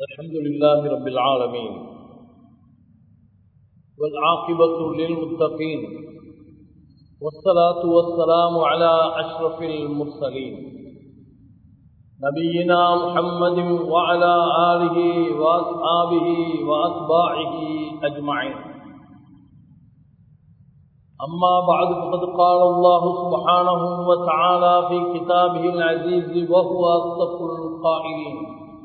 الحمد لله رب العالمين والعاقبة للمتقين والصلاة والسلام على أشرف المرسلين نبينا محمد وعلى آله وأصحابه وأتباعه أجمعين أما بعد فقد قال الله سبحانه وتعالى في كتابه العزيز وهو أصدق القائلين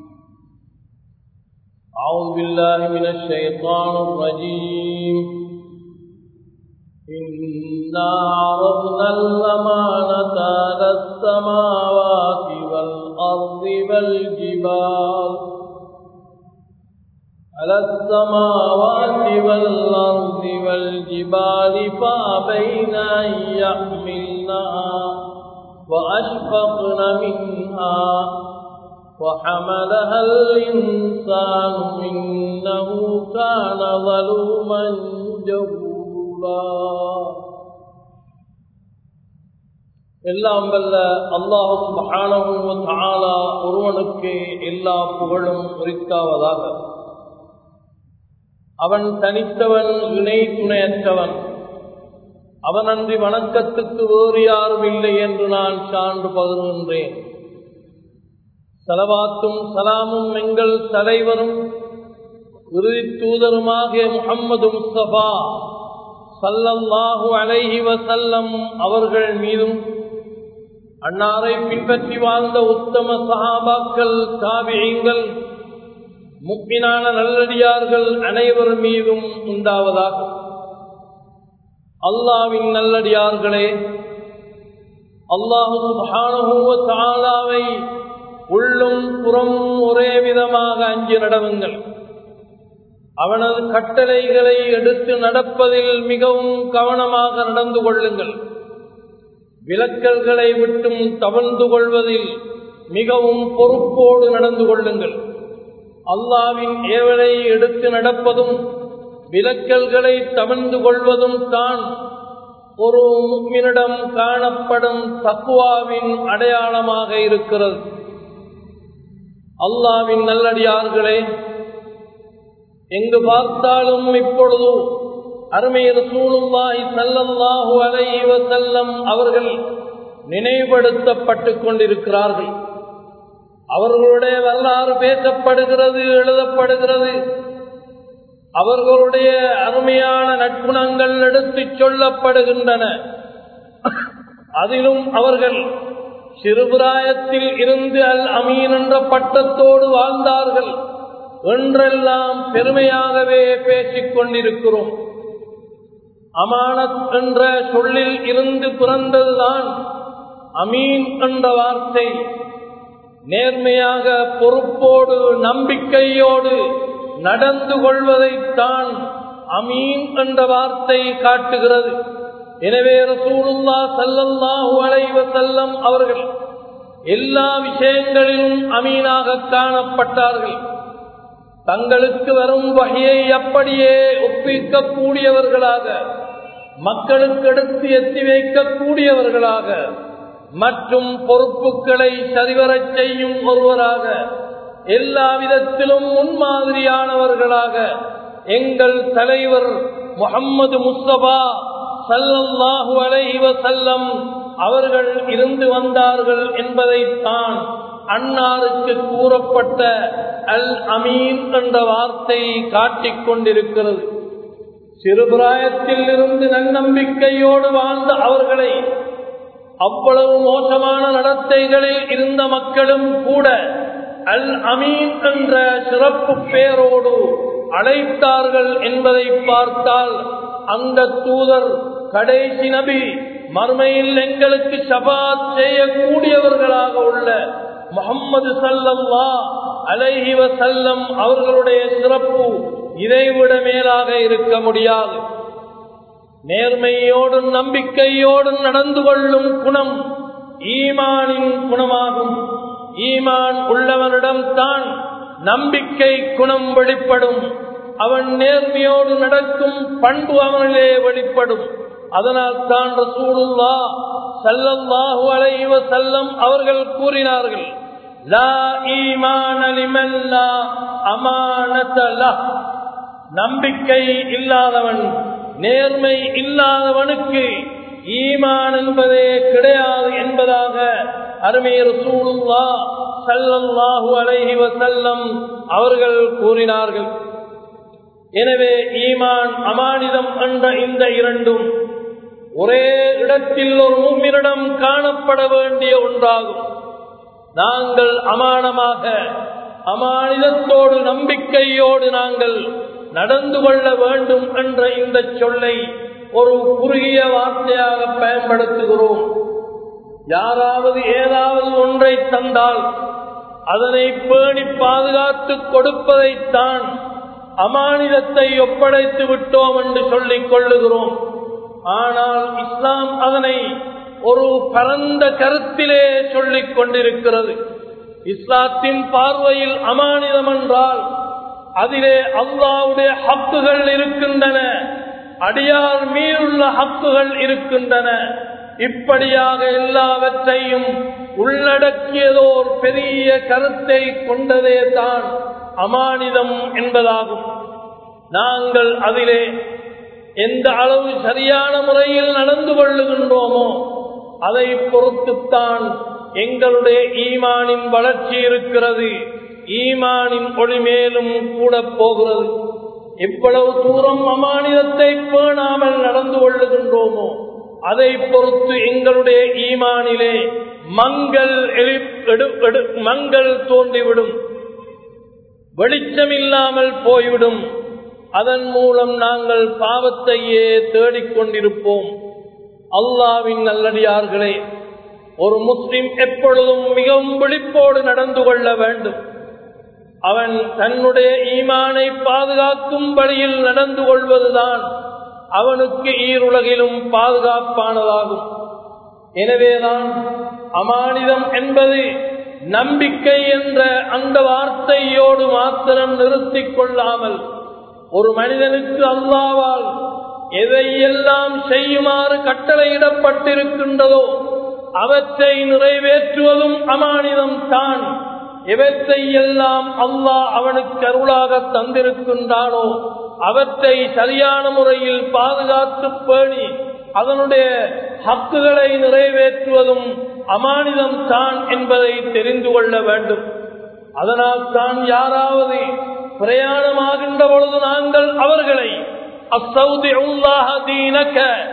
أعوذ بالله من الشيطان الرجيم إنا عرضنا الأمانة على السماوات والأرض والجبال على السماوات والأرض والجبال فأبين أن يحملنها وأشفقن منها وحملها الإنسان إنه كان ظلوما جهولا எல்லாம் வல்ல அல்லாஹு சுபஹானஹு தஆலா ஒருவனுக்கு எல்லா புகழும் உரித்தாவதாக அவன் தனித்தவன் இணை துணையற்றவன் அவனன்றி வணக்கத்துக்கு வேறு யாரும் இல்லை என்று நான் சான்று பகிர்கின்றேன் சலவாத்தும் சலாமும் எங்கள் தலைவரும் இறுதி தூதருமாகிய முகம்மது முஸ்தபா சல்லல்லாஹு அலைஹி வசல்லம் அவர்கள் மீதும் அன்னாரை பின்பற்றி வாழ்ந்த உத்தம சஹாபாக்கள் காவியங்கள் முப்பினான நல்லடியார்கள் அனைவர் மீதும் உண்டாவதாக அல்லாவின் நல்லடியார்களே அல்லாஹு தாலாவை உள்ளும் புறமும் ஒரே விதமாக அஞ்சு நடவுங்கள் அவனது கட்டளைகளை எடுத்து நடப்பதில் மிகவும் கவனமாக நடந்து கொள்ளுங்கள் விலக்கல்களை விட்டும் தவழ்ந்து கொள்வதில் மிகவும் பொறுப்போடு நடந்து கொள்ளுங்கள் அல்லாவின் ஏவலை எடுத்து நடப்பதும் விலக்கல்களை தவிர்ந்து கொள்வதும் தான் ஒரு முக்மினிடம் காணப்படும் தக்குவாவின் அடையாளமாக இருக்கிறது அல்லாவின் நல்லடியார்களே எங்கு பார்த்தாலும் இப்பொழுது அருமையர் சூழுல்லாய் சல்லல்லாஹு அலைவ செல்லம் அவர்கள் நினைவுபடுத்தப்பட்டு கொண்டிருக்கிறார்கள் அவர்களுடைய வரலாறு பேசப்படுகிறது எழுதப்படுகிறது அவர்களுடைய அருமையான நட்புணங்கள் எடுத்துச் சொல்லப்படுகின்றன அதிலும் அவர்கள் சிறுபிராயத்தில் இருந்து அல் அமீன் என்ற பட்டத்தோடு வாழ்ந்தார்கள் என்றெல்லாம் பெருமையாகவே பேசிக் கொண்டிருக்கிறோம் அமானத் என்ற சொல்லில் இருந்து பிறந்ததுதான் அமீன் என்ற வார்த்தை நேர்மையாக பொறுப்போடு நம்பிக்கையோடு நடந்து கொள்வதைத்தான் அமீன் என்ற வார்த்தை காட்டுகிறது எனவே ரசூலுல்லா சல்லல்லாஹு அலைவ செல்லம் அவர்கள் எல்லா விஷயங்களிலும் அமீனாக காணப்பட்டார்கள் தங்களுக்கு வரும் வகையை அப்படியே ஒப்பிக்கக்கூடியவர்களாக மக்களுக்கு எடுத்து எத்தி வைக்கக்கூடியவர்களாக மற்றும் பொறுப்புகளை சரிவரச் செய்யும் ஒருவராக எல்லா விதத்திலும் முன்மாதிரியானவர்களாக எங்கள் தலைவர் முகம்மது முஸ்தபா சல்லல்லாஹு அலைவ செல்லம் அவர்கள் இருந்து வந்தார்கள் என்பதைத்தான் அன்னாருக்கு கூறப்பட்ட அல் அமீன் என்ற வார்த்தை காட்டிக் கொண்டிருக்கிறது சிறுபிராயத்தில் இருந்து நன்னம்பிக்கையோடு வாழ்ந்த அவர்களை அவ்வளவு மோசமான நடத்தைகளில் இருந்த மக்களும் கூட அல் அமீன் என்ற சிறப்பு பேரோடு அழைத்தார்கள் என்பதை பார்த்தால் அந்த தூதர் கடைசி நபி மறுமையில் எங்களுக்கு சபாத் செய்யக்கூடியவர்களாக உள்ள முகம்மது சல்லல்லா அலைஹி வசல்லம் அவர்களுடைய சிறப்பு இதைவிட மேலாக இருக்க முடியாது நேர்மையோடும் நம்பிக்கையோடும் நடந்து கொள்ளும் குணம் ஈமானின் குணமாகும் ஈமான் உள்ளவனிடம் தான் நம்பிக்கை குணம் வெளிப்படும் அவன் நேர்மையோடு நடக்கும் பண்பு அவனிலே வெளிப்படும் அதனால் தான் ரசூலுல்லா சல்லல்லாஹு அலைஹி வஸல்லம் அவர்கள் கூறினார்கள் லா ஈமான லிமன் லா அமானதல நம்பிக்கை இல்லாதவன் நேர்மை இல்லாதவனுக்கு ஈமான் என்பதே கிடையாது என்பதாக அருமை ரசூலுல்லா சல்லல்லாஹு அலைஹி வசல்லம் அவர்கள் கூறினார்கள் எனவே ஈமான் அமானிதம் என்ற இந்த இரண்டும் ஒரே இடத்தில் ஒரு மூமினிடம் காணப்பட வேண்டிய ஒன்றாகும் நாங்கள் அமானமாக அமானிதத்தோடு நம்பிக்கையோடு நாங்கள் நடந்து கொள்ள வேண்டும் என்ற இந்த சொல்லை ஒரு குறுகிய வார்த்தையாக பயன்படுத்துகிறோம் யாராவது ஏதாவது ஒன்றை தந்தால் அதனை பேணி பாதுகாத்து கொடுப்பதைத்தான் அமானிதத்தை ஒப்படைத்து விட்டோம் என்று சொல்லிக் கொள்ளுகிறோம் ஆனால் இஸ்லாம் அதனை ஒரு பரந்த கருத்திலே சொல்லிக் கொண்டிருக்கிறது இஸ்லாத்தின் பார்வையில் அமானிதம் என்றால் அதிலே அல்லாவுடைய ஹக்குகள் இருக்கின்றன அடியார் மீதுள்ள ஹக்குகள் இருக்கின்றன இப்படியாக எல்லாவற்றையும் உள்ளடக்கியதோர் பெரிய கருத்தை கொண்டதே தான் அமானிதம் என்பதாகும் நாங்கள் அதிலே எந்த அளவு சரியான முறையில் நடந்து கொள்ளுகின்றோமோ அதை பொறுத்துத்தான் எங்களுடைய ஈமானின் வளர்ச்சி இருக்கிறது ஈமானின் ஒளி மேலும் கூட போகிறது எவ்வளவு தூரம் அமானிதத்தை பேணாமல் நடந்து கொள்ளுகின்றோமோ அதை பொறுத்து எங்களுடைய ஈமானிலே மங்கள் மங்கள் தோன்றிவிடும் வெளிச்சம் இல்லாமல் போய்விடும் அதன் மூலம் நாங்கள் பாவத்தையே தேடிக்கொண்டிருப்போம் அல்லாவின் நல்லடியார்களே ஒரு முஸ்லிம் எப்பொழுதும் மிகவும் விழிப்போடு நடந்து கொள்ள வேண்டும் அவன் தன்னுடைய ஈமானை பாதுகாக்கும் வழியில் நடந்து கொள்வதுதான் அவனுக்கு ஈருலகிலும் பாதுகாப்பானதாகும் எனவேதான் அமானிதம் என்பது நம்பிக்கை என்ற அந்த வார்த்தையோடு மாத்திரம் நிறுத்திக் கொள்ளாமல் ஒரு மனிதனுக்கு அல்லாவால் எதையெல்லாம் செய்யுமாறு கட்டளையிடப்பட்டிருக்கின்றதோ அவற்றை நிறைவேற்றுவதும் அமானிதம் தான் எவற்றை எல்லாம் அல்லாஹ் அவனுக்கு அருளாக தந்திருக்கின்றானோ அவற்றை சரியான முறையில் பாதுகாத்து பேணி அதனுடைய ஹக்குகளை நிறைவேற்றுவதும் அமானிதம் தான் என்பதை தெரிந்து கொள்ள வேண்டும் அதனால் தான் யாராவது பிரயாணமாகின்ற பொழுது நாங்கள் அவர்களை அசௌதி தீனக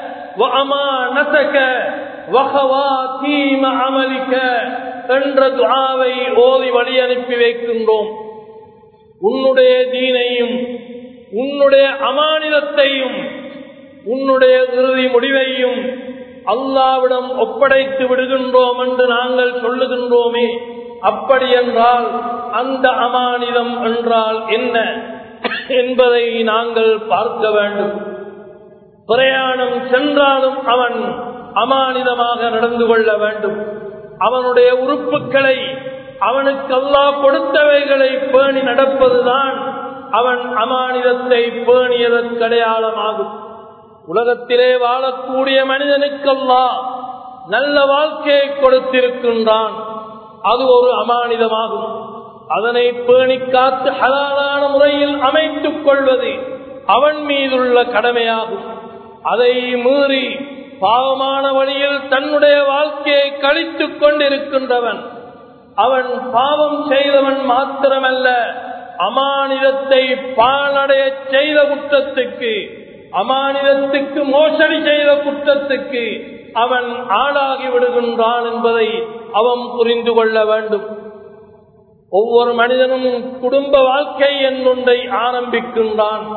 அமலிக்க என்ற துவாவை ஓதி வழி அனுப்பி வைக்கின்றோம் உன்னுடைய தீனையும் உன்னுடைய அமானிதத்தையும் உன்னுடைய இறுதி முடிவையும் அல்லாவிடம் ஒப்படைத்து விடுகின்றோம் என்று நாங்கள் சொல்லுகின்றோமே அப்படி என்றால் அந்த அமானிதம் என்றால் என்ன என்பதை நாங்கள் பார்க்க வேண்டும் பிரயாணம் சென்றாலும் அவன் அமானிதமாக நடந்து கொள்ள வேண்டும் அவனுடைய உறுப்புகளை அவனுக்கு அல்லா கொடுத்தவைகளை பேணி நடப்பதுதான் அவன் அமானிதத்தை பேணியதற்கு அடையாளமாகும் உலகத்திலே வாழக்கூடிய மனிதனுக்கல்லா நல்ல வாழ்க்கையை கொடுத்திருக்கின்றான் அது ஒரு அமானிதமாகும் அதனை பேணி காத்து ஹலாலான முறையில் அமைத்துக் கொள்வது அவன் மீதுள்ள கடமையாகும் அதை மீறி பாவமான வழியில் தன்னுடைய வாழ்க்கையை கழித்துக் கொண்டிருக்கின்றவன் அவன் பாவம் செய்தவன் மாத்திரமல்ல அமானிதத்தை பாலடைய செய்த குற்றத்துக்கு அமானிதத்துக்கு மோசடி செய்த குற்றத்துக்கு அவன் ஆளாகி விடுகின்றான் என்பதை அவன் புரிந்து கொள்ள வேண்டும் ஒவ்வொரு மனிதனும் குடும்ப வாழ்க்கை என்னொன்றை ஆரம்பிக்கின்றான்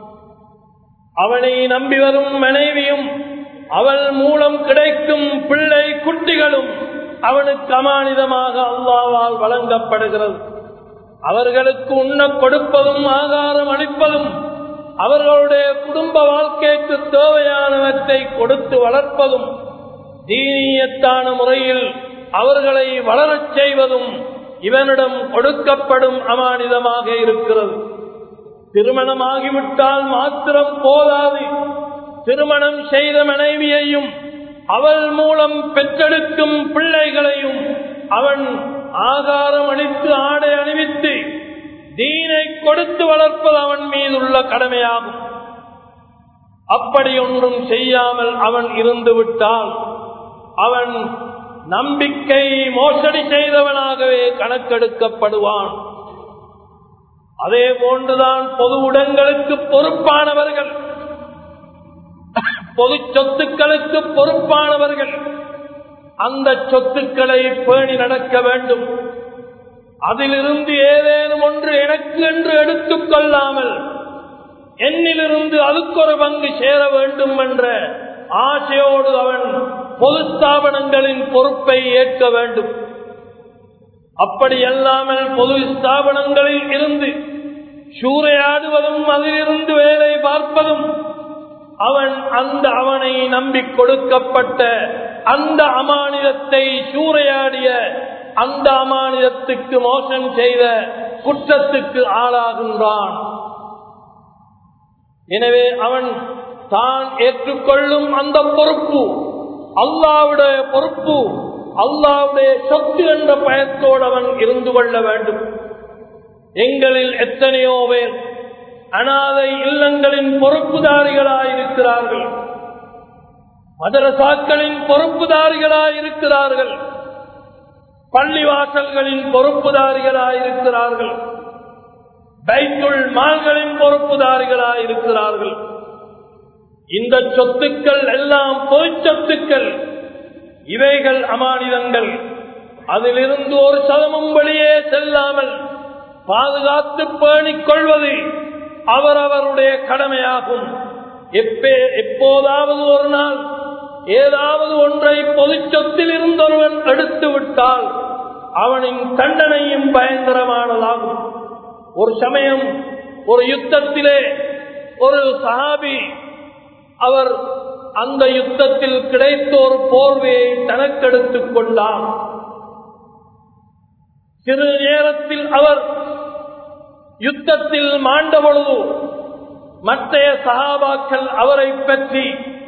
அவனை நம்பி வரும் மனைவியும் அவள் மூலம் கிடைக்கும் பிள்ளை குட்டிகளும் அவனுக்கு அமானிதமாக அல்லாவால் வழங்கப்படுகிறது அவர்களுக்கு உண்ண கொடுப்பதும் ஆகாரம் அளிப்பதும் அவர்களுடைய குடும்ப வாழ்க்கைக்கு தேவையானவற்றை கொடுத்து வளர்ப்பதும் தீனியத்தான முறையில் அவர்களை வளரச் செய்வதும் இவனிடம் கொடுக்கப்படும் அமானிதமாக இருக்கிறது திருமணமாகிவிட்டால் மாத்திரம் போதாது திருமணம் செய்த மனைவியையும் அவள் மூலம் பெற்றெடுக்கும் பிள்ளைகளையும் அவன் ஆகாரம் அளித்து ஆடை அணிவித்து தீனை கொடுத்து வளர்ப்பது அவன் மீதுள்ள கடமையாகும் அப்படி ஒன்றும் செய்யாமல் அவன் இருந்து விட்டால் அவன் நம்பிக்கை மோசடி செய்தவனாகவே கணக்கெடுக்கப்படுவான் அதே போன்றுதான் பொது இடங்களுக்கு பொறுப்பானவர்கள் பொது சொத்துக்களுக்கு பொறுப்பானவர்கள் அந்த சொத்துக்களை பேணி நடக்க வேண்டும் அதிலிருந்து ஏதேனும் ஒன்று எனக்கு என்று எடுத்துக் கொள்ளாமல் என்னிலிருந்து அதுக்கு ஒரு பங்கு சேர வேண்டும் என்ற ஆசையோடு அவன் பொது ஸ்தாபனங்களின் பொறுப்பை ஏற்க வேண்டும் அப்படி அல்லாமல் பொது ஸ்தாபனங்களில் இருந்து சூறையாடுவதும் அதிலிருந்து வேலை பார்ப்பதும் அவன் அந்த அவனை நம்பி கொடுக்கப்பட்ட அந்த அமானிதத்தை சூறையாடிய அந்த அமானிதத்துக்கு மோசம் செய்த குற்றத்துக்கு ஆளாகின்றான் எனவே அவன் தான் ஏற்றுக்கொள்ளும் அந்த பொறுப்பு அல்லாவுடைய பொறுப்பு அல்லாவுடைய சொத்து என்ற பயத்தோடு அவன் இருந்து கொள்ள வேண்டும் எங்களில் எத்தனையோ பேர் அனாதை இல்லங்களின் பொறுப்புதாரிகளாயிருக்கிறார்கள் மதரசாக்களின் பொறுப்புதாரிகளாயிருக்கிறார்கள் பள்ளிவாசல்களின் பொறுப்புதாரிகளாயிருக்கிறார்கள் பைத்துள் மால்களின் பொறுப்புதாரிகளாயிருக்கிறார்கள் இந்த சொத்துக்கள் எல்லாம் பொது சொத்துக்கள் இவைகள் அமானிதங்கள் அதிலிருந்து ஒரு சதமும் வெளியே செல்லாமல் பாதுகாத்து பேணிக் கொள்வது அவரவருடைய கடமையாகும் எப்பே எப்போதாவது ஒரு நாள் ஏதாவது ஒன்றை பொது சொத்தில் இருந்தொருவன் எடுத்து விட்டால் அவனின் தண்டனையும் பயங்கரமானதாகும் ஒரு சமயம் ஒரு யுத்தத்திலே ஒரு சஹாபி அவர் அந்த யுத்தத்தில் கிடைத்த ஒரு போர்வையை தனக்கெடுத்துக் கொண்டார் சிறு நேரத்தில் அவர் யுத்தத்தில் மாண்ட பொழுது மற்றைய சகாபாக்கள் அவரை பற்றி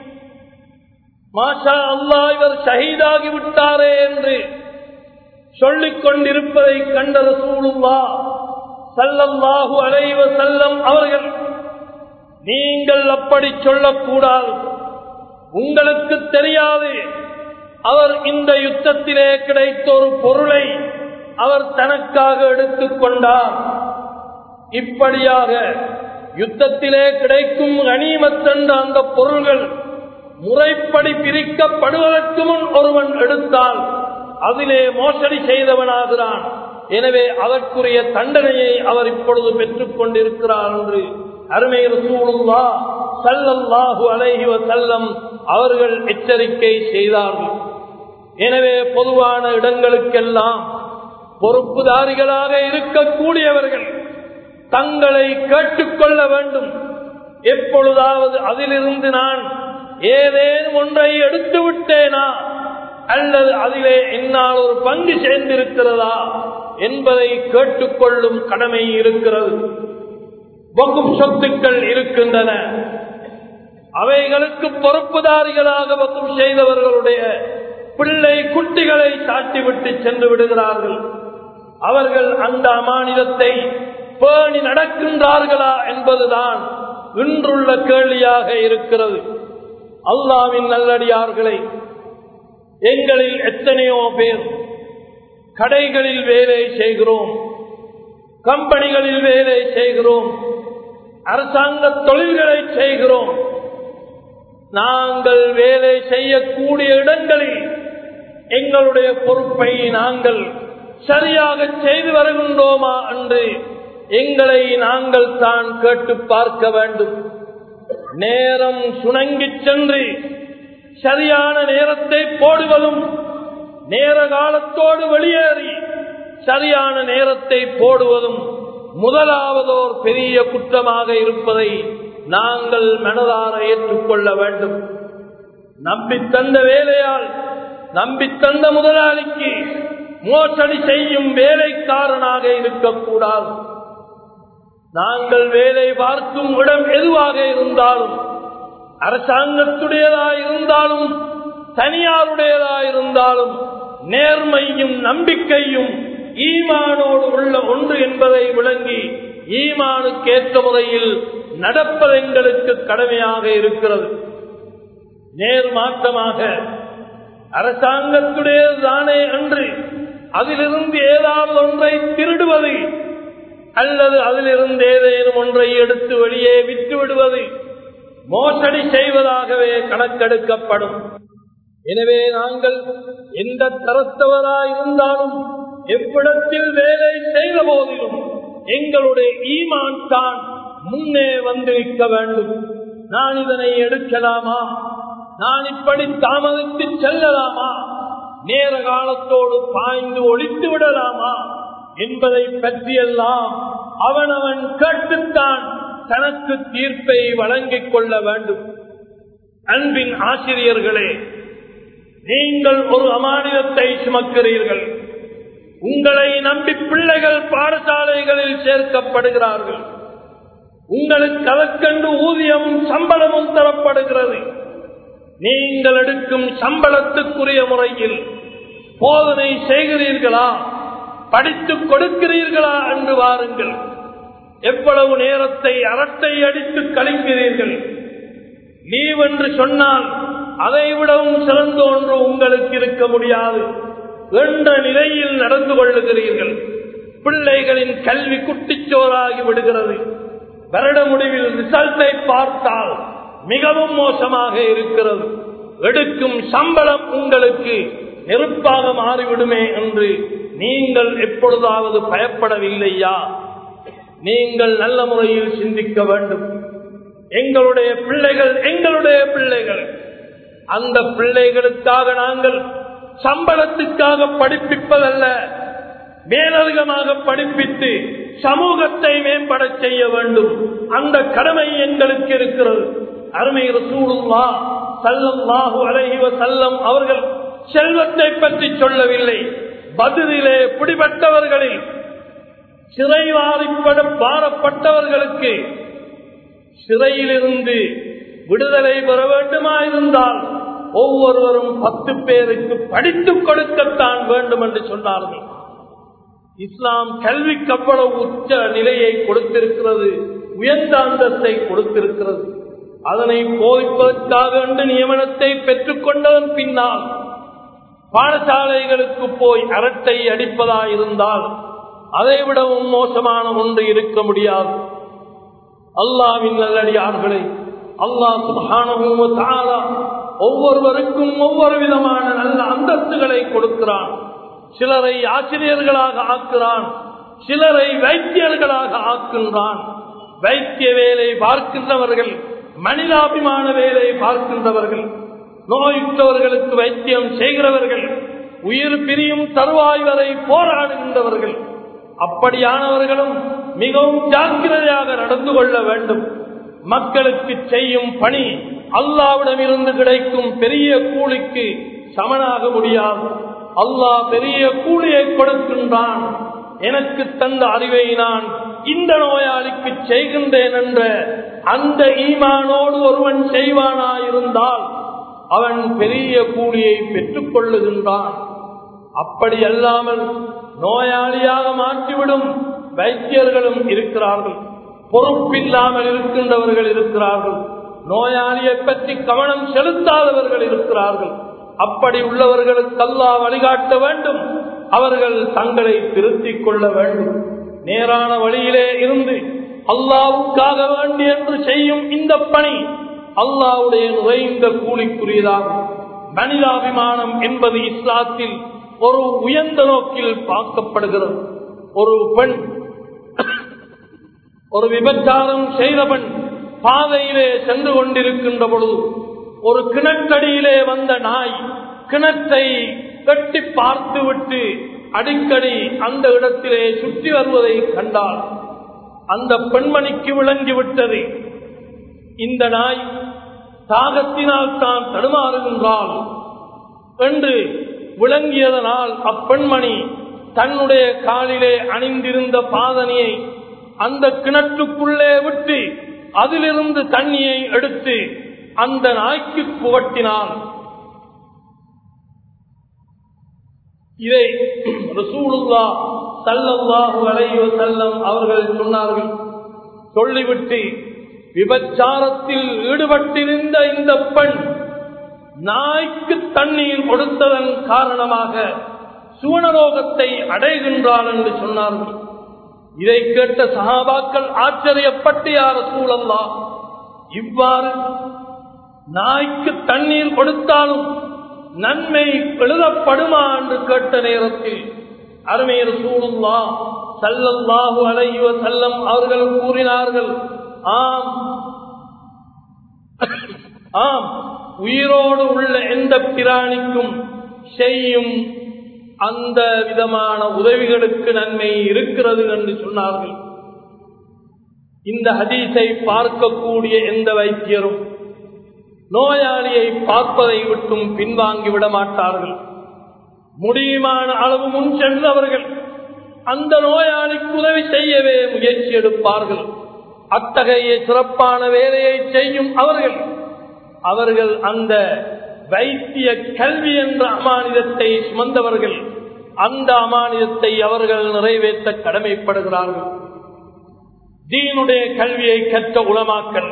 மாஷா அல்லா இவர் ஷஹீதாகி விட்டாரே என்று சொல்லிக் கொண்டிருப்பதை கண்ட ரசூலுல்லா சல்லல்லாஹு அலைவ செல்லம் அவர்கள் நீங்கள் அப்படி சொல்லக்கூடாது உங்களுக்கு தெரியாது அவர் இந்த யுத்தத்திலே கிடைத்த ஒரு பொருளை அவர் தனக்காக எடுத்துக் கொண்டார் இப்படியாக யுத்தத்திலே கிடைக்கும் கனிமத்தென்ற அந்த பொருள்கள் முறைப்படி பிரிக்கப்படுவதற்கு முன் ஒருவன் எடுத்தால் அதிலே மோசடி செய்தவனாகிறான் எனவே அதற்குரிய தண்டனையை அவர் இப்பொழுது பெற்றுக் கொண்டிருக்கிறார் என்று அருமை ரசூலுல்லா சல்லல்லாஹு அலைஹி வஸல்லம் அவர்கள் எச்சரிக்கை செய்தார்கள் எனவே பொதுவான இடங்களுக்கெல்லாம் பொறுப்புதாரிகளாக இருக்கக்கூடியவர்கள் தங்களை கேட்டுக்கொள்ள வேண்டும் எப்பொழுதாவது அதிலிருந்து நான் ஏதேனும் ஒன்றை எடுத்து விட்டேனா அல்லது அதிலே என்னால் ஒரு பங்கு சேர்ந்திருக்கிறதா என்பதை கேட்டுக்கொள்ளும் கடமை இருக்கிறது வகும் சொத்துக்கள் இருக்கின்றன அவைகளுக்கு பொறுப்புதாரிகளாக வக்கும் செய்தவர்களுடைய பிள்ளை குட்டிகளை சாட்டிவிட்டு சென்று விடுகிறார்கள் அவர்கள் அந்த அமானிதத்தை பேணி நடக்கின்றார்களா என்பதுதான் இன்றுள்ள கேள்வியாக இருக்கிறது அல்லாவின் நல்லடியார்களை எங்களில் எத்தனையோ பேர் கடைகளில் வேலை செய்கிறோம் கம்பெனிகளில் வேலை செய்கிறோம் அரசாங்க தொழில்களை செய்கிறோம் நாங்கள் வேலை செய்யக்கூடிய இடங்களில் எங்களுடைய பொறுப்பை நாங்கள் சரியாக செய்து வருகின்றோமா என்று எங்களை நாங்கள் தான் கேட்டு பார்க்க வேண்டும் நேரம் சுணங்கி சென்று சரியான நேரத்தை போடுவதும் நேர காலத்தோடு வெளியேறி சரியான நேரத்தை போடுவதும் முதலாவதோர் பெரிய குற்றமாக இருப்பதை நாங்கள் மனதார ஏற்றுக்கொள்ள வேண்டும் நம்பி தந்த வேலையால் நம்பி தந்த முதலாளிக்கு மோசடி செய்யும் வேலைக்காரனாக இருக்கக்கூடாது நாங்கள் வேலை பார்க்கும் இடம் எதுவாக இருந்தாலும் அரசாங்கத்துடையதா இருந்தாலும் தனியாருடையதா இருந்தாலும் நேர்மையும் நம்பிக்கையும் ஈமானோடு உள்ள ஒன்று என்பதை விளங்கி ஈமானுக்கு ஏற்ற முறையில் நடப்பது எங்களுக்கு கடமையாக இருக்கிறது நேர் மாற்றமாக அரசாங்கத்துடையதானே அன்று அதிலிருந்து ஏதாவது ஒன்றை திருடுவது அல்லது அதிலிருந்து ஏதேனும் ஒன்றை எடுத்து வெளியே விட்டு விடுவது மோசடி செய்வதாகவே கணக்கெடுக்கப்படும் எனவே நாங்கள் எந்த தரத்தவராய் இருந்தாலும் எவ்விடத்தில் வேலை செய்த போதிலும் எங்களுடைய ஈமான் தான் முன்னே வந்து நிற்க வேண்டும் நான் இதனை எடுக்கலாமா நான் இப்படி தாமதித்து செல்லலாமா நேர காலத்தோடு பாய்ந்து ஒழித்து விடலாமா என்பதை பற்றியெல்லாம் அவனவன் கேட்டுத்தான் தனக்கு தீர்ப்பை வழங்கிக் கொள்ள வேண்டும் அன்பின் ஆசிரியர்களே நீங்கள் ஒரு அமானியத்தை சுமக்கிறீர்கள் உங்களை நம்பி பிள்ளைகள் பாடசாலைகளில் சேர்க்கப்படுகிறார்கள் உங்களுக்கு அதற்கென்று ஊதியமும் சம்பளமும் தரப்படுகிறது நீங்கள் எடுக்கும் சம்பளத்துக்குரிய முறையில் போதனை செய்கிறீர்களா படித்துக் கொடுக்கிறீர்களா என்று வாருங்கள் எவ்வளவு நேரத்தை அரட்டை அடித்து கழிக்கிறீர்கள் லீவ் என்று சொன்னால் அதை விடவும் சிறந்த ஒன்று உங்களுக்கு இருக்க முடியாது என்ற நிலையில் நடந்து கொள்ளுகிறீர்கள் பிள்ளைகளின் கல்வி குட்டிச்சோராகி விடுகிறது வருட முடிவில் ரிசல்ட்டை பார்த்தால் மிகவும் மோசமாக இருக்கிறது எடுக்கும் சம்பளம் உங்களுக்கு நெருப்பாக மாறிவிடுமே என்று நீங்கள் எப்பொழுதாவது பயப்படவில்லையா நீங்கள் நல்ல முறையில் சிந்திக்க வேண்டும் எங்களுடைய பிள்ளைகள் எங்களுடைய பிள்ளைகள் அந்த பிள்ளைகளுக்காக நாங்கள் சம்பளத்துக்காக படிப்பிப்பதல்ல மேலதிகமாக படிப்பித்து சமூகத்தை மேம்பட செய்ய வேண்டும் அந்த கடமை எங்களுக்கு இருக்கிறது அருமை ரசூலுல்லா சல்லல்லாஹு அலைஹி வஸல்லம் அவர்கள் செல்வத்தை பற்றி சொல்லவில்லை பதிலே பிடிபட்டவர்களில் சிறைவாரிப்பட பாரப்பட்டவர்களுக்கு சிறையிலிருந்து விடுதலை பெற வேண்டுமா இருந்தால் ஒவ்வொருவரும் பத்து பேருக்கு படித்துக் கொடுக்கத்தான் வேண்டும் என்று சொன்னார்கள் இஸ்லாம் கல்விக்கு அவ்வளவு உச்ச நிலையை கொடுத்திருக்கிறது உயர்ந்த அந்தத்தை கொடுத்திருக்கிறது அதனை போதிப்பதற்காக என்று நியமனத்தை பெற்றுக் கொண்டதன் பின்னால் பாடசாலைகளுக்கு போய் அரட்டை அடிப்பதாயிருந்தால் அதை விடவும் மோசமான ஒன்று இருக்க முடியாது அல்லாவின் நல்லடியார்களை அல்லாஹ் சுபானவும் ஒவ்வொருவருக்கும் ஒவ்வொரு விதமான நல்ல அந்தஸ்துகளை கொடுக்கிறான் சிலரை ஆசிரியர்களாக ஆக்குறான் சிலரை வைத்தியர்களாக ஆக்குகின்றான் வைத்திய வேலை பார்க்கின்றவர்கள் மனிதாபிமான வேலை பார்க்கின்றவர்கள் நோயுற்றவர்களுக்கு வைத்தியம் செய்கிறவர்கள் உயிர் பிரியும் தருவாய் வரை போராடுகின்றவர்கள் அப்படியானவர்களும் மிகவும் ஜாக்கிரதையாக நடந்து கொள்ள வேண்டும் மக்களுக்கு செய்யும் பணி அல்லாவிடம் இருந்து கிடைக்கும் பெரிய கூலிக்கு சமனாக முடியாது அல்லாஹ் பெரிய கூலியை கொடுக்கின்றான் எனக்கு தந்த அறிவை நான் இந்த நோயாளிக்கு செய்கின்றேன் என்ற அந்த ஈமானோடு ஒருவன் செய்வானாயிருந்தால் அவன் பெரிய கூலியை பெற்றுக் கொள்ளுகின்றான் அப்படி அல்லாமல் நோயாளியாக மாற்றிவிடும் வைத்தியர்களும் இருக்கிறார்கள் பொறுப்பில்லாமல் இருக்கின்றவர்கள் இருக்கிறார்கள் நோயாளியை பற்றி கவனம் செலுத்தாதவர்கள் இருக்கிறார்கள் அப்படி உள்ளவர்களுக்கு அல்லா வழிகாட்ட வேண்டும் அவர்கள் தங்களை திருத்திக் கொள்ள வேண்டும் நேரான வழியிலே இருந்து அல்லாவுக்காக வேண்டி என்று செய்யும் இந்த பணி அல்லாவுடைய நுழைந்த கூலிக்குரியதாகும் மனிதாபிமானம் என்பது இஸ்லாத்தில் ஒரு உயர்ந்த நோக்கில் பார்க்கப்படுகிறது ஒரு பெண் ஒரு விபச்சாரம் செய்தவன் பாதையிலே சென்று கொண்டிருக்கின்ற பொழுது ஒரு கிணற்றடியிலே வந்த நாய் கிணற்றை கட்டி பார்த்துவிட்டு அடிக்கடி அந்த இடத்திலே சுற்றி வருவதை கண்டால் அந்த பெண்மணிக்கு விளங்கிவிட்டது இந்த நாய் தாகத்தினால் தான் தடுமாறுகின்றாள் என்று விளங்கியதனால் அப்பெண்மணி தன்னுடைய காலிலே அணிந்திருந்த பாதனையை அந்த கிணற்றுக்குள்ளே விட்டு அதிலிருந்து தண்ணியை எடுத்து அந்த நாய்க்கு புகட்டினான் இதை ரசூலுல்லா சல்லல்லாஹு அலைஹி வஸல்லம் அவர்கள் சொன்னார்கள் சொல்லிவிட்டு விபச்சாரத்தில் ஈடுபட்டிருந்த இந்த பெண் நாய்க்கு தண்ணீர் கொடுத்ததன் காரணமாக சுவனரோகத்தை அடைகின்றாள் என்று சொன்னார்கள் இதை கேட்ட சகாபாக்கள் ஆச்சரியப்பட்டு யார சூழல்லா இவ்வாறு நாய்க்கு தண்ணீர் கொடுத்தாலும் நன்மை எழுதப்படுமா என்று கேட்ட நேரத்தில் அருமையர் சூழல்லா சல்லல்லாஹு அலைவ செல்லம் அவர்கள் கூறினார்கள் ஆம் ஆம் உயிரோடு உள்ள எந்த பிராணிக்கும் செய்யும் அந்த விதமான உதவிகளுக்கு நன்மை இருக்கிறது என்று சொன்னார்கள் இந்த ஹதீஸை பார்க்கக்கூடிய எந்த வைத்தியரும் நோயாளியை பார்ப்பதை விட்டும் பின்வாங்கி விட மாட்டார்கள் முடியுமான அளவு முன் சென்றவர்கள் அந்த நோயாளிக்கு உதவி செய்யவே முயற்சி எடுப்பார்கள் அத்தகைய சிறப்பான வேலையை செய்யும் அவர்கள் அவர்கள் அந்த வைத்திய கல்வி என்ற அமானிதத்தை சுமந்தவர்கள் அந்த அமானிதத்தை அவர்கள் நிறைவேற்ற கடமைப்படுகிறார்கள் தீனுடைய கல்வியை கற்ற உளமாக்கல்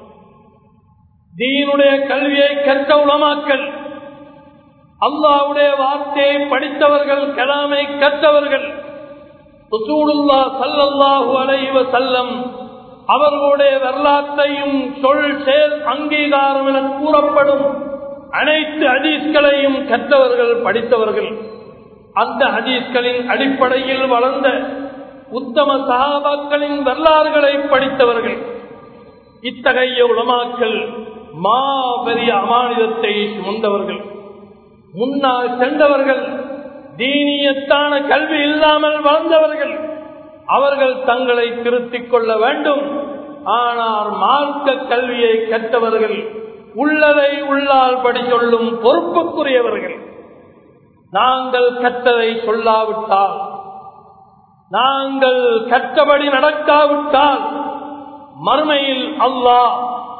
தீனுடைய கல்வியை கற்ற உளமாக்கல் அல்லாவுடைய வார்த்தையை படித்தவர்கள் கலாமை கற்றவர்கள் ரசூலுல்லா சல்லல்லாஹு அலைஹி வஸல்லம் அவர்களுடைய வரலாற்றையும் சொல் செயல் அங்கீகாரம் என கூறப்படும் அனைத்து ஹதீஸ்களையும் கற்றவர்கள் படித்தவர்கள் அந்த ஹதீஸ்களின் அடிப்படையில் வளர்ந்த உத்தம சகாபாக்களின் வரலாறுகளை படித்தவர்கள் இத்தகைய உலமாக்கள் மாபெரிய அமானிதத்தை சுமந்தவர்கள் முன்னால் சென்றவர்கள் தீனியத்தான கல்வி இல்லாமல் வளர்ந்தவர்கள் அவர்கள் தங்களை திருத்திக் கொள்ள வேண்டும் ஆனால் மார்க்க கல்வியை கற்றவர்கள் உள்ளதை உள்ளால் படி சொல்லும் பொறுப்புக்குரியவர்கள் நாங்கள் கற்றதை சொல்லாவிட்டால் நாங்கள் கற்றபடி நடக்காவிட்டால் மறுமையில் அல்லாஹ்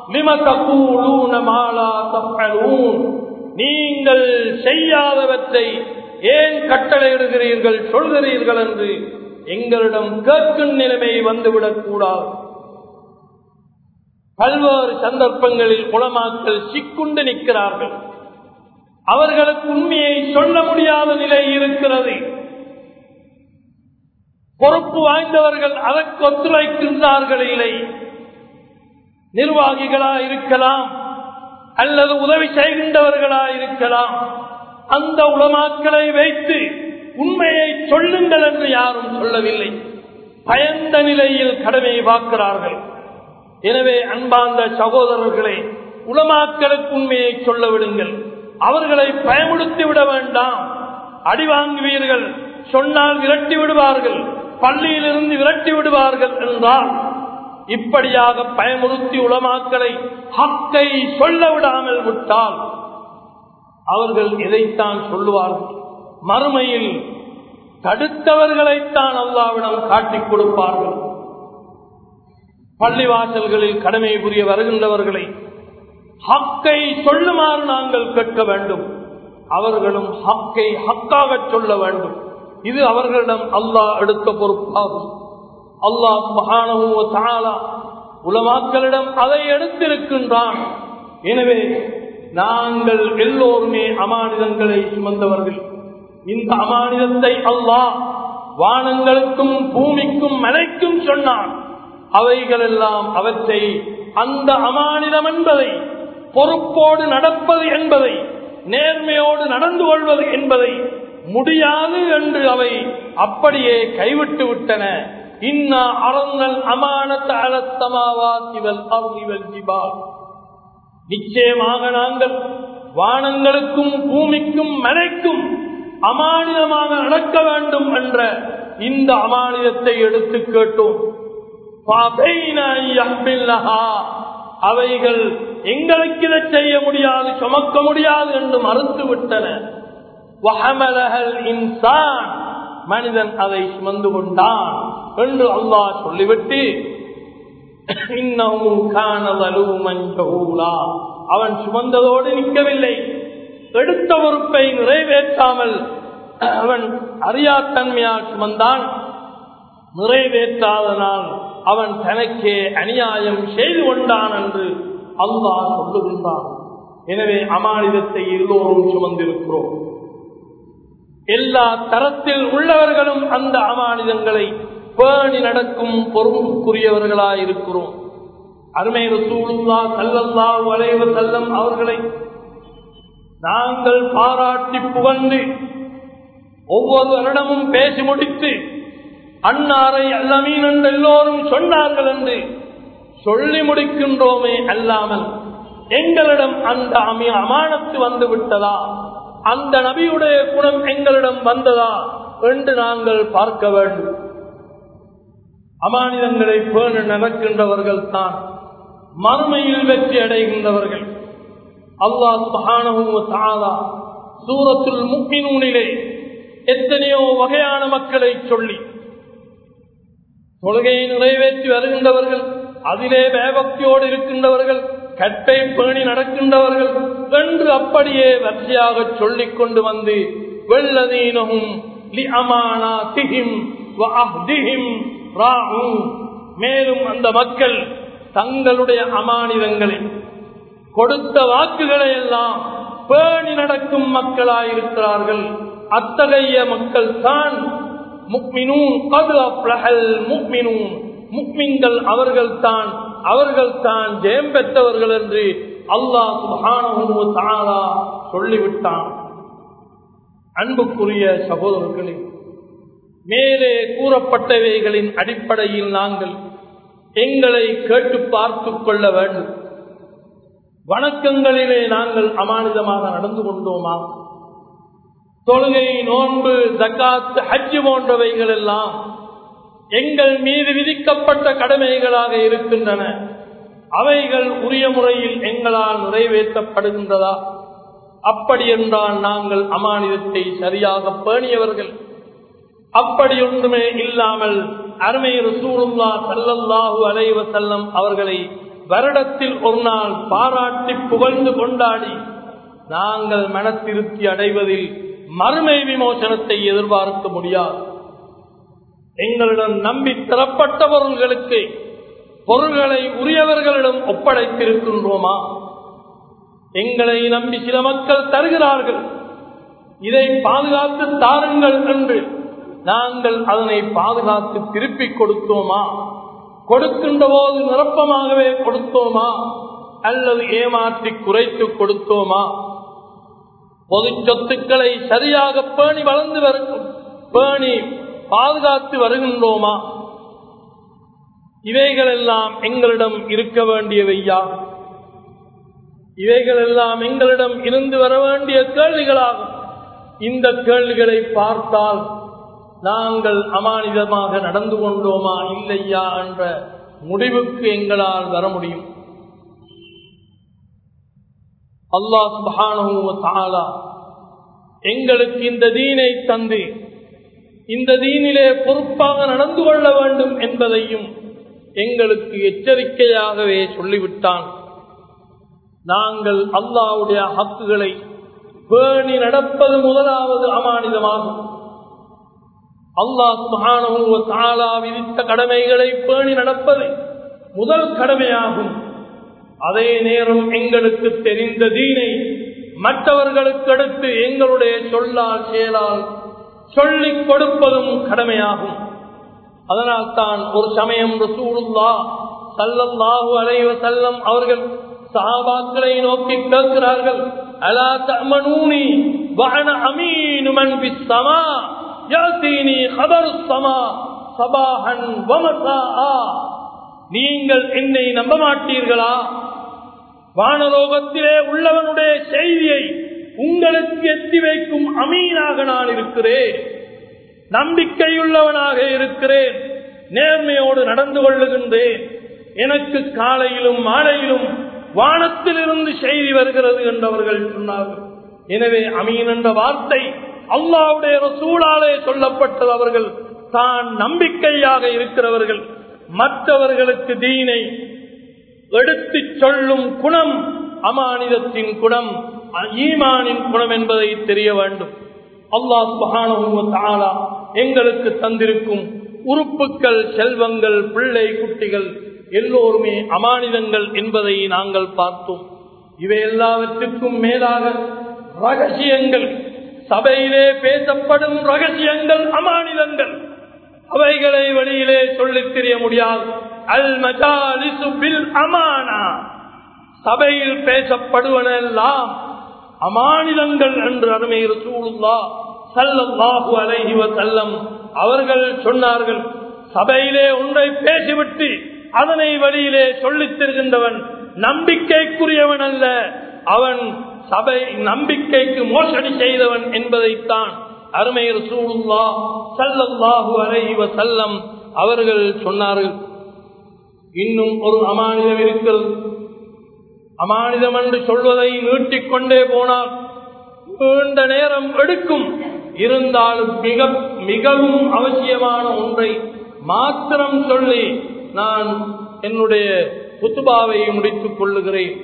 நீங்கள் செய்யாதவற்றை ஏன் கட்டளையிடுகிறீர்கள் சொல்கிறீர்கள் என்று எங்களிடம் கேட்கும் நிலைமை வந்துவிடக் கூடாது பல்வேறு சந்தர்ப்பங்களில் குளமாக்கள் சிக்குண்டு நிற்கிறார்கள் அவர்களுக்கு உண்மையை சொல்ல முடியாத நிலை இருக்கிறது பொறுப்பு வாய்ந்தவர்கள் அதற்கு ஒத்துழைக்கின்றார்கள் இல்லை நிர்வாகிகளா இருக்கலாம் அல்லது உதவி செய்கின்றவர்களா இருக்கலாம் அந்த உளமாக்களை வைத்து உண்மையை சொல்லுங்கள் என்று யாரும் சொல்லவில்லை பயந்த நிலையில் கடமையை பார்க்கிறார்கள் எனவே அன்பார்ந்த சகோதரர்களே உளமாக்களுக்கு உண்மையை சொல்ல விடுங்கள் அவர்களை பயமுடுத்தி விட வேண்டாம் அடி வாங்குவீர்கள் சொன்னால் விரட்டி விடுவார்கள் பள்ளியிலிருந்து விரட்டி விடுவார்கள் என்றால் இப்படியாக பயமுறுத்தி உளமாக்களை ஹக்கை சொல்ல விடாமல் விட்டால் அவர்கள் எதைத்தான் சொல்லுவார்கள் மறுமையில் தடுத்தவர்களைத்தான் அல்லாவிடம் காட்டிக் கொடுப்பார்கள் பள்ளிவாசல்களில் கடமை புரிய வருகின்றவர்களை ஹக்கை சொல்லுமாறு நாங்கள் கேட்க வேண்டும் அவர்களும் ஹக்கை ஹக்காக சொல்ல வேண்டும் இது அவர்களிடம் அல்லாஹ் எடுத்த பொறுப்பாகும் அல்லாஹ் மகானவோ உலமாக்களிடம் அதை எடுத்திருக்கின்றான் எனவே நாங்கள் எல்லோருமே அமானிதங்களை சுமந்தவர்கள் இந்த அமானிதத்தை அல்லாஹ் வானங்களுக்கும் பூமிக்கும் மலைக்கும் சொன்னான் அவைகள் எல்லாம் அவற்றை அந்த அமானிதம் என்பதை பொறுப்போடு நடப்பது என்பதை நேர்மையோடு நடந்து கொள்வது என்பதை முடியாது என்று அவை அப்படியே கைவிட்டு விட்டன இன்னா அறங்கள் அமானத்த அலத்தமாவாசிவல் அருளிவல் ஜிபால் நிச்சயமாக நாங்கள் வானங்களுக்கும் பூமிக்கும் மலைக்கும் அமானிதமாக நடக்க வேண்டும் என்ற இந்த அமானிதத்தை எடுத்து கேட்டோம் அவைகள் எங்களுக்கு இதை செய்ய முடியாது சுமக்க முடியாது என்று மறுத்து விட்டன இன்சான் மனிதன் அதை சுமந்து கொண்டான் என்று அல்லாஹ் சொல்லிவிட்டு அவன் சுமந்ததோடு நிற்கவில்லை எடுத்த பொறுப்பை நிறைவேற்றாமல் அவன் அறியாத்தன்மையால் சுமந்தான் நிறைவேற்றாதனால் அவன் தனக்கே அநியாயம் செய்து கொண்டான் என்று அல்லாஹ் சொல்லுகின்றான் எனவே அமானிதத்தை எல்லோரும் சுமந்திருக்கிறோம் எல்லா தரத்தில் உள்ளவர்களும் அந்த அமானிதங்களை பேணி நடக்கும் பொறுப்புக்குரியவர்களாயிருக்கிறோம் அருமை ரசூலுல்லா சல்லல்லாஹு அலைஹி வஸல்லம் அவர்களை நாங்கள் பாராட்டி புகழ்ந்து ஒவ்வொரு வருடமும் பேசி முடித்து அன்னாரை அல்லமீன் என்று எல்லோரும் சொன்னார்கள் என்று சொல்லி முடிக்கின்றோமே அல்லாமல் எங்களிடம் அந்த அமி அமானத்து வந்து விட்டதா அந்த நபியுடைய குணம் எங்களிடம் வந்ததா என்று நாங்கள் பார்க்க வேண்டும் அமானிதங்களை பேண நடக்கின்றவர்கள் தான் மறுமையில் வெற்றி அடைகின்றவர்கள் அல்லாஹ் சுபஹானஹு தஆலா சூரத்துல் முக்மினூனிலே எத்தனையோ வகையான மக்களை சொல்லி தொழுகையை நிறைவேற்றி வருகின்றவர்கள் அதிலே வேபக்தியோடு இருக்கின்றவர்கள் கற்பை பேணி நடக்கின்றவர்கள் என்று அப்படியே வரிசையாக சொல்லிக் கொண்டு வந்து வெள்ளதீனகும் மேலும் அந்த மக்கள் தங்களுடைய அமானிதங்களை கொடுத்த வாக்குகளை எல்லாம் பேணி நடக்கும் மக்களாயிருக்கிறார்கள் அத்தகைய மக்கள் தான் முக்மின்கள் அவர்கள் தான் அவர்கள் தான் ஜெயம் பெற்றவர்கள் என்று அல்லாஹ் சுபானா சொல்லிவிட்டான் அன்புக்குரிய சகோதரர்களே மேலே கூறப்பட்டவைகளின் அடிப்படையில் நாங்கள் எங்களை கேட்டு பார்த்துக் கொள்ள வேண்டும் வணக்கங்களிலே நாங்கள் அமானிதமாக நடந்து கொண்டோமா தொழுகை நோன்பு ஜக்காத் ஹஜ்ஜு போன்றவைகள் எல்லாம் எங்கள் மீது விதிக்கப்பட்ட கடமைகளாக இருக்கின்றன அவைகள் உரிய முறையில் எங்களால் நிறைவேற்றப்படுகின்றதா அப்படி என்றால் நாங்கள் அமானிதத்தை சரியாக பேணியவர்கள் அப்படி ஒன்றுமே இல்லாமல் அருமை ரசூலுல்லா சல்லல்லாஹு அலைவ செல்லம் அவர்களை வருடத்தில் ஒரு நாள் பாராட்டி புகழ்ந்து கொண்டாடி நாங்கள் மன திருப்தி அடைவதில் மறுமை விமோசனத்தை எதிர்பார்க்க முடியாது எங்களிடம் நம்பி தரப்பட்ட பொருள்களுக்கு பொருள்களை உரியவர்களிடம் ஒப்படைத்திருக்கின்றோமா எங்களை நம்பி சில மக்கள் தருகிறார்கள் இதை பாதுகாத்து தாருங்கள் என்று நாங்கள் அதனை பாதுகாத்து திருப்பிக் கொடுத்தோமா கொடுக்கின்ற போது நிரப்பமாகவே கொடுத்தோமா அல்லது ஏமாற்றி குறைத்து கொடுத்தோமா பொது சொத்துக்களை சரியாக பேணி வளர்ந்து வரும் பேணி பாதுகாத்து வருகின்றோமா இவைகள் எல்லாம் எங்களிடம் இருக்க வேண்டியவையா இவைகள் எல்லாம் எங்களிடம் இருந்து வர வேண்டிய கேள்விகளாகும் இந்த கேள்விகளை பார்த்தால் நாங்கள் அமானிதமாக நடந்து கொண்டோமா இல்லையா என்ற முடிவுக்கு எங்களால் வர முடியும் அல்லாஹ் சுபானு எங்களுக்கு இந்த தீனை தந்து இந்த தீனிலே பொறுப்பாக நடந்து கொள்ள வேண்டும் என்பதையும் எங்களுக்கு எச்சரிக்கையாகவே சொல்லிவிட்டான் நாங்கள் அல்லாவுடைய ஹக்குகளை பேணி நடப்பது முதலாவது அமானிதமாகும் அல்லாஹ் தாலா விதித்த கடமைகளை பேணி நடப்பது முதல் கடமையாகும் அதே நேரம் எங்களுக்கு தெரிந்த தீனை மற்றவர்களுக்கு அடுத்து எங்களுடைய சொல்லால் செயலால் சொல்லிக் கொடுப்பதும் கடமையாகும் அதனால் தான் ஒரு சமயம் ரசூலுல்லா சல்லல்லாஹு அலைவ செல்லம் அவர்கள் சஹாபாக்களை நோக்கி கேட்கிறார்கள் அலா தமனூனி வஹன அமீனு மன் பிஸ் ஸமா யாதீனி خبر السما صباحا ومساء நீங்கள் என்னை நம்ப மாட்டீர்களா வானலோகத்திலே உள்ளவனுடைய செய்தியை உங்களுக்கு எத்தி வைக்கும் அமீனாக நான் இருக்கிறேன் நம்பிக்கையுள்ளவனாக இருக்கிறேன் நேர்மையோடு நடந்து கொள்ளுகின்றேன் எனக்கு காலையிலும் மாலையிலும் வானத்திலிருந்து செய்தி வருகிறது என்றவர்கள் சொன்னார்கள் எனவே அமீன் என்ற வார்த்தை அல்லாவுடைய சூழாலே சொல்லப்பட்டது அவர்கள் தான் நம்பிக்கையாக இருக்கிறவர்கள் மற்றவர்களுக்கு தீனை எடுத்து சொல்லும் குணம் அமானிதத்தின் குணம் ஈமானின் குணம் என்பதை தெரிய வேண்டும் அல்லாஹ் சுபஹானஹு வ தஆலா எங்களுக்கு தந்திருக்கும் உறுப்புக்கள் செல்வங்கள் பிள்ளை குட்டிகள் எல்லோருமே அமானிதங்கள் என்பதை நாங்கள் பார்த்தோம் இவை எல்லாவற்றுக்கும் மேலாக ரகசியங்கள் சபையிலே பேசப்படும் ரகசியங்கள் அமானிதங்கள் அவைகளை வெளியிலே சொல்லித் தெரிய முடியாது அல் மஜாலிசு பில் அமானா சபையில் பேசப்படுவனெல்லாம் அமானிதங்கள் என்று அருமை ரசூலுல்லா சல்லல்லாஹு அலைஹி வஸல்லம் அவர்கள் சொன்னார்கள் சபையிலே ஒன்றை பேசிவிட்டு அதனை வழியிலே சொல்லித் தருகின்றவன் நம்பிக்கைக்குரியவன் அல்ல அவன் சபை நம்பிக்கைக்கு மோசடி செய்தவன் என்பதைத்தான் அருமை ரசூலுல்லா சல்லல்லாஹு அலைஹி வஸல்லம் அவர்கள் சொன்னார்கள் இன்னும் ஒரு அமானிதம் இருக்கிறது அமானிதம் என்று சொல்வதை நீட்டிக்கொண்டே போனால் நீண்ட நேரம் எடுக்கும் இருந்தாலும் மிக மிகவும் அவசியமான ஒன்றை மாத்திரம் சொல்லி நான் என்னுடைய புத்துபாவை முடித்துக் கொள்ளுகிறேன்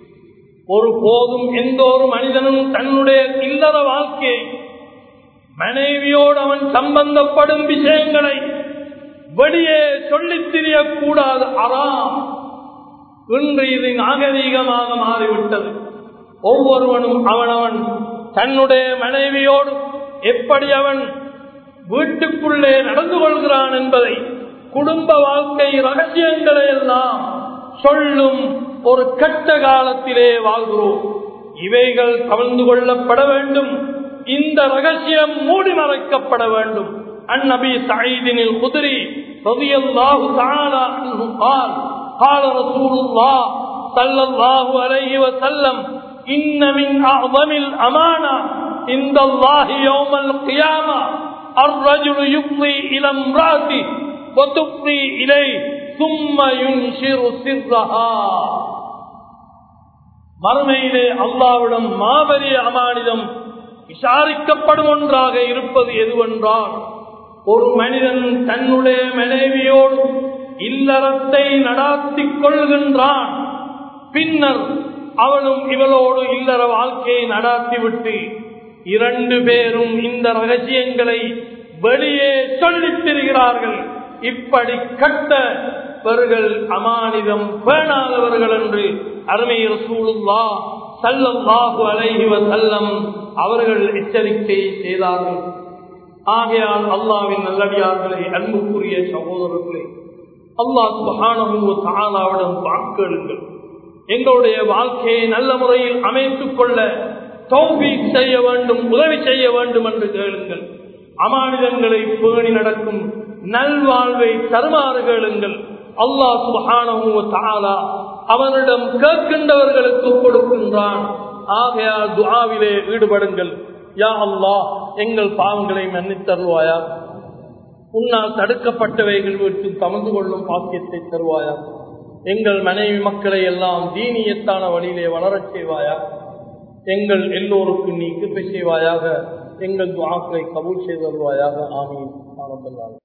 ஒரு போதும் எந்த ஒரு மனிதனும் தன்னுடைய இல்லற வாழ்க்கையை மனைவியோடு அவன் சம்பந்தப்படும் விஷயங்களை வெளியே சொல்லித் தெரியக்கூடாது அறாம் இன்று இது நாகரீகமாக மாறிவிட்டது ஒவ்வொருவனும் அவனவன் தன்னுடைய மனைவியோடு எப்படி அவன் வீட்டுக்குள்ளே நடந்து கொள்கிறான் என்பதை குடும்ப வாழ்க்கை ரகசியங்களை எல்லாம் சொல்லும் ஒரு கட்ட காலத்திலே வாழ்கிறோம் இவைகள் கவர்ந்து கொள்ளப்பட வேண்டும் இந்த ரகசியம் மூடி மறைக்கப்பட வேண்டும் அந்நபி சயீதினில் குதிரி ரதியல்லாஹு தஆலா அன்ஹு قال قال رسول الله صلى الله عليه وسلم إن من أعظم الأمانة عند الله يوم القيامة الرجل يفضي إلى امرأته وتفضي إليه ثم ينشر سرها மறுமையிலே அல்லாவிடம் மாபெரிய அமானிதம் விசாரிக்கப்படும் ஒன்றாக இருப்பது எதுவென்றால் ஒரு மனிதன் தன்னுடைய மனைவியோடு இல்லறத்தை நடாத்திக் கொள்கின்றான் பின்னர் அவனும் இவளோடு இல்லற வாழ்க்கையை நடாத்திவிட்டு இரண்டு பேரும் இந்த ரகசியங்களை வெளியே சொல்லித் திரிகிறார்கள் இப்படி கட்டவர்கள் அமானிதம் பேணாதவர்கள் என்று அருமை ரசூலுல்லா சல்லல்லாஹு அலைஹி வஸல்லம் அவர்கள் எச்சரிக்கை செய்தார்கள் ஆகையால் அல்லாவின் நல்லடியார்களே அன்புக்குரிய சகோதரர்களே அல்லாஹ் சுபஹானஹு தஆலாவிடம் வாக்கெடுங்கள் எங்களுடைய வாழ்க்கையை நல்ல முறையில் அமைத்துக் கொள்ள தௌபீக் செய்ய வேண்டும் உதவி செய்ய வேண்டும் என்று கேளுங்கள் அமானிதங்களை பேணி நடக்கும் நல்வாழ்வை தருமாறு கேளுங்கள் அல்லாஹ் சுபஹானஹு தஆலா அவனிடம் கேட்கின்றவர்களுக்கு கொடுக்கின்றான் ஆகையால் துஆவிலே ஈடுபடுங்கள் யா அல்லாஹ் எங்கள் பாவங்களை மன்னித்தருவாயா உன்னால் தடுக்கப்பட்டவைகள் விட்டு தமந்து கொள்ளும் பாக்கியத்தை தருவாயா எங்கள் மனைவி மக்களை எல்லாம் தீனியத்தான வழியிலே வளரச் செய்வாயா எங்கள் எல்லோருக்கும் நீ கிருப்பை செய்வாயாக எங்கள் துவாக்களை கபூல் செய்து வருவாயாக ஆமீன் ஆரம்பம்